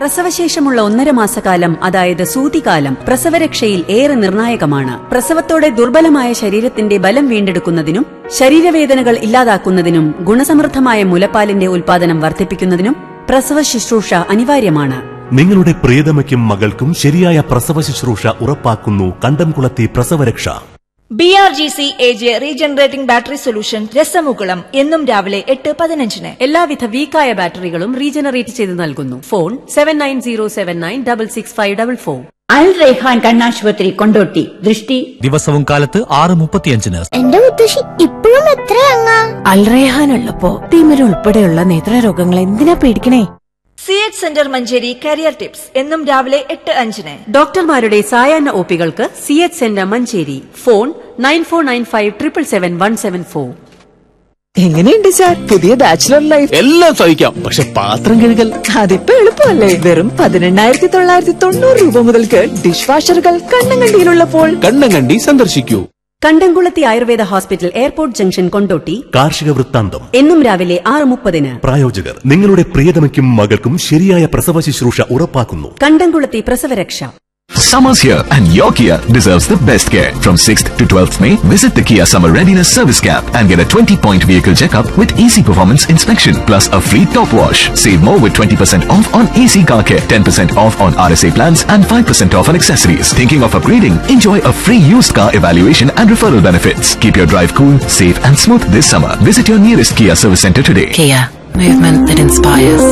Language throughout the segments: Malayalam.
പ്രസവശേഷമുള്ള ഒന്നര മാസക്കാലം അതായത് സൂതികാലം പ്രസവരക്ഷയിൽ ഏറെ നിർണായകമാണ് പ്രസവത്തോടെ ദുർബലമായ ശരീരത്തിന്റെ ബലം വീണ്ടെടുക്കുന്നതിനും ശരീരവേദനകൾ ഇല്ലാതാക്കുന്നതിനും ഗുണസമൃദ്ധമായ മുലപ്പാലിന്റെ ഉൽപാദനം വർദ്ധിപ്പിക്കുന്നതിനും പ്രസവ ശുശ്രൂഷ അനിവാര്യമാണ് നിങ്ങളുടെ പ്രിയതമയ്ക്കും മകൾക്കും ശരിയായ പ്രസവ ശുശ്രൂഷ ഉറപ്പാക്കുന്നു കണ്ടംകുളത്തെ പ്രസവരക്ഷ B R G C A J regenerating battery solution രസമുകുളം എന്നും രാവിലെ എട്ട് പതിനഞ്ചിന് എല്ലാവിധ വീക്കായ ബാറ്ററികളും റീജനറേറ്റ് ചെയ്ത് നൽകുന്നു phone seven nine zero seven nine double six five double four Al Raihan കണ്ണാശുപത്രി കൊണ്ടോട്ടി ദൃഷ്ടി ദിവസവും കാലത്ത് ആറ് മുപ്പത്തിയഞ്ചിന് എന്റെ മുത്തശ്ശി ഇപ്പോഴും എത്രയങ്ങാ അൽറേഹാൻ ഉള്ളപ്പോ തിമിര ഉൾപ്പെടെയുള്ള നേത്രരോഗങ്ങൾ എന്തിനാ പേടിക്കണേ C H centre Manjeri career tips എന്നും രാവിലെ എട്ട് അഞ്ചിന് ഡോക്ടർമാരുടെ സായാഹ്ന ഒപികൾക്ക് C H centre Manjeri phone nine four nine five triple seven one seven four എങ്ങനെയുണ്ട് സാർ പുതിയ ബാച്ചിലർ ലൈഫ് എല്ലാം സഹിക്കാം പക്ഷെ പാത്രം കഴുകൽ അതിപ്പോ എളുപ്പമല്ലേ വെറും പതിനെണ്ണായിരത്തി തൊള്ളായിരത്തി തൊണ്ണൂറ് രൂപ മുതൽക്ക് ഡിഷ് വാഷറുകൾ കണ്ണങ്കണ്ടിയിലുള്ളപ്പോൾ കണ്ണങ്കണ്ടി സന്ദർശിക്കൂ കണ്ടംകുളത്തി ayurveda hospital airport junction Kondotty കാർഷിക വൃത്താന്തം എന്നും രാവിലെ ആറ് മുപ്പതിന് പ്രായോജകർ നിങ്ങളുടെ പ്രിയതമയ്ക്കും മകൾക്കും ശരിയായ പ്രസവ ശുശ്രൂഷ ഉറപ്പാക്കുന്നു കണ്ടംകുളത്തി പ്രസവരക്ഷ Summer's here and your Kia deserves the best care. From 6th to 12th May, visit the Kia Summer Readiness Service Camp and get a 20-point vehicle checkup with easy performance inspection plus a free top wash. Save more with 20% off on AC car care, 10% off on RSA plans and 5% off on accessories. Thinking of upgrading? Enjoy a free used car evaluation and referral benefits. Keep your drive cool, safe and smooth this summer. Visit your nearest Kia service center today. Kia movement that inspires.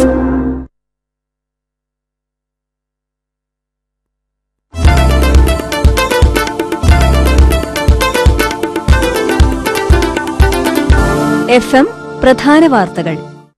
F M പ്രധാന വാർത്തകൾ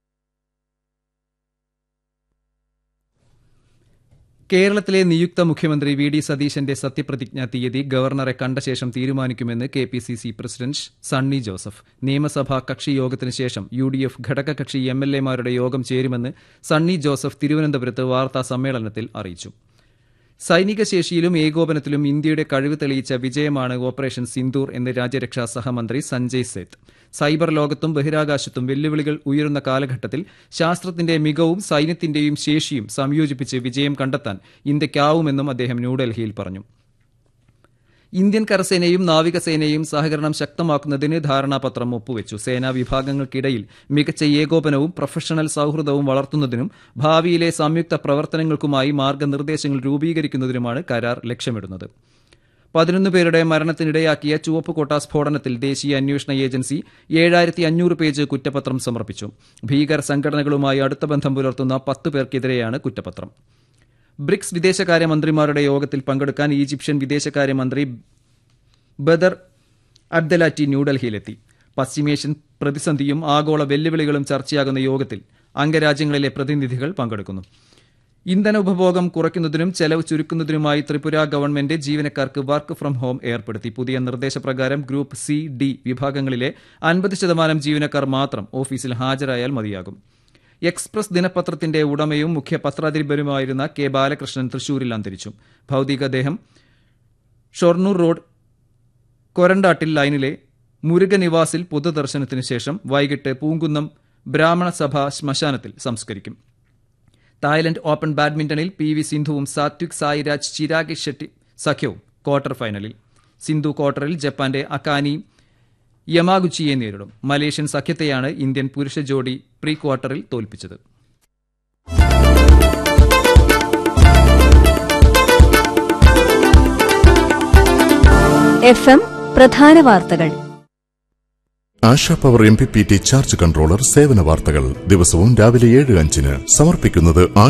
കേരളത്തിലെ നിയുക്ത മുഖ്യമന്ത്രി വി ഡി സതീശന്റെ സത്യപ്രതിജ്ഞാ തീയതി ഗവർണറെ കണ്ട ശേഷം തീരുമാനിക്കുമെന്ന് K P C C president Sunny Joseph നിയമസഭാ കക്ഷി യോഗത്തിന് ശേഷം യു ഡി എഫ് ഘടകകക്ഷി എം എൽ എമാരുടെ യോഗം ചേരുമെന്ന് സണ്ണി ജോസഫ് തിരുവനന്തപുരത്ത് വാർത്താ സമ്മേളനത്തിൽ അറിയിച്ചു സൈനിക ശേഷിയിലും ഏകോപനത്തിലും ഇന്ത്യയുടെ കഴിവ് തെളിയിച്ച വിജയമാണ് ഓപ്പറേഷൻ സിന്ദൂർ എന്ന് രാജ്യരക്ഷാ സഹമന്ത്രി സഞ്ജയ് സേത്ത് സൈബർ ലോകത്തും ബഹിരാകാശത്തും വെല്ലുവിളികൾ ഉയരുന്ന കാലഘട്ടത്തിൽ ശാസ്ത്രത്തിന്റെ മികവും സൈന്യത്തിന്റെയും ശേഷിയും സംയോജിപ്പിച്ച് വിജയം കണ്ടെത്താൻ ഇന്ത്യയ്ക്കാവുമെന്നും അദ്ദേഹം ന്യൂഡൽഹിയിൽ പറഞ്ഞു ഇന്ത്യൻ കരസേനയും നാവികസേനയും സഹകരണം ശക്തമാക്കുന്നതിന് ധാരണാപത്രം ഒപ്പുവെച്ചു സേനാ വിഭാഗങ്ങൾക്കിടയിൽ മികച്ച ഏകോപനവും പ്രൊഫഷണൽ സൌഹൃദവും വളർത്തുന്നതിനും ഭാവിയിലെ സംയുക്ത പ്രവർത്തനങ്ങൾക്കുമായി മാർഗനിർദ്ദേശങ്ങൾ രൂപീകരിക്കുന്നതിനുമാണ് കരാർ ലക്ഷ്യമിടുന്നത് പതിനൊന്ന് പേരുടെ മരണത്തിനിടയാക്കിയ ചുവപ്പുകോട്ട സ്ഫോടനത്തിൽ ദേശീയ അന്വേഷണ ഏജൻസി ഏഴായിരത്തി അഞ്ഞൂറ് പേജ് കുറ്റപത്രം സമർപ്പിച്ചു ഭീകര സംഘടനകളുമായി അടുത്ത ബന്ധം പുലർത്തുന്ന പത്ത് പേർക്കെതിരെയാണ് കുറ്റപത്രം ബ്രിക്സ് വിദേശകാര്യമന്ത്രിമാരുടെ യോഗത്തിൽ പങ്കെടുക്കാൻ ഈജിപ്ഷ്യൻ വിദേശകാര്യമന്ത്രി ബദർ അബ്ദലാറ്റി ന്യൂഡൽഹിയിലെത്തി പശ്ചിമേഷ്യൻ പ്രതിസന്ധിയും ആഗോള വെല്ലുവിളികളും ചർച്ചയാകുന്ന യോഗത്തിൽ അംഗരാജ്യങ്ങളിലെ പ്രതിനിധികൾ പങ്കെടുക്കുന്നു ഇന്ധന ഉപഭോഗം കുറയ്ക്കുന്നതിനും ചെലവ് ചുരുക്കുന്നതിനുമായി ത്രിപുര ഗവൺമെന്റ് ജീവനക്കാർക്ക് വർക്ക് ഫ്രം ഹോം ഏർപ്പെടുത്തി പുതിയ നിർദ്ദേശപ്രകാരം ഗ്രൂപ്പ് സി ഡി വിഭാഗങ്ങളിലെ അൻപത് ശതമാനം ജീവനക്കാർ മാത്രം ഓഫീസിൽ ഹാജരായാൽ മതിയാകും എക്സ്പ്രസ് ദിനപത്രത്തിന്റെ ഉടമയും മുഖ്യ പത്രാധിപരുമായിരുന്ന കെ ബാലകൃഷ്ണൻ തൃശൂരിൽ അന്തരിച്ചു ഭൌതികദേഹം ഷൊർണൂർ റോഡ് കൊരണ്ടാട്ടിൽ ലൈനിലെ മുരുകനിവാസിൽ പൊതുദർശനത്തിന് ശേഷം വൈകിട്ട് പൂങ്കുന്നം ബ്രാഹ്മണ സഭ ശ്മശാനത്തിൽ സംസ്കരിക്കും തായ്ലൻഡ് ഓപ്പൺ ബാഡ്മിന്റണിൽ പി വി സിന്ധുവും സാത്വിക് സായിരാജ് ചിരാഗ് ഷെട്ടി സഖ്യവും ക്വാർട്ടർ ഫൈനലിൽ സിന്ധു ക്വാർട്ടറിൽ ജപ്പാന്റെ അക്കാനി യമാഗുച്ചിയെ നേരിടും മലേഷ്യൻ സഖ്യത്തെയാണ് ഇന്ത്യൻ പുരുഷ ജോഡി പ്രീ ക്വാർട്ടറിൽ തോൽപ്പിച്ചത് എഫ് എം പ്രധാന വാർത്തകൾ Asha power M P P T charge controller സേവന വാർത്തകൾ ദിവസവും രാവിലെ ഏഴ് അഞ്ചിന് സമർപ്പിക്കുന്നത്